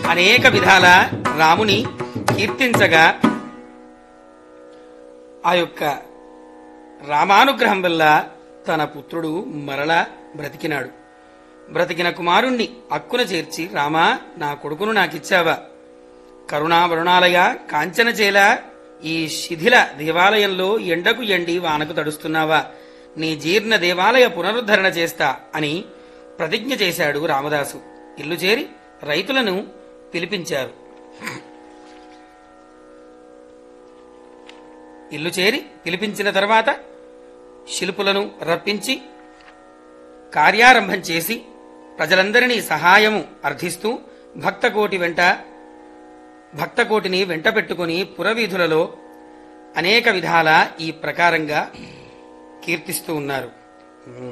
అనేక విధాల రాముని కీర్తించగా ఆ యొక్క రామానుగ్రహం వల్ల తన పుత్రుడు మరలా బ్రతికినాడు బ్రతికిన కుమారుణ్ణి అక్కున చేర్చి రామా నా కొడుకును నాకిచ్చావా కరుణావరుణాలయ కాంచనచేల ఈ శిథిల దేవాలయంలో ఎండకు ఎండి వానకు తడుస్తున్నావా నీ జీర్ణ దేవాలయ పునరుద్ధరణ చేస్తా అని ప్రతిజ్ఞ చేశాడు రామదాసు ఇల్లు చేరి రైతులను పిలిపించారు ఇల్లు చేరి పిలిపించిన తర్వాత శిల్పులను రప్పించి కార్యారంభం చేసి ప్రజలందరినీ సహాయము అర్థిస్తూ భక్తకోటి వెంట భక్తకోటిని వెంట పెట్టుకుని పురవీధులలో అనేక విధాల ఈ ప్రకారంగా కీర్తిస్తూ ఉన్నారు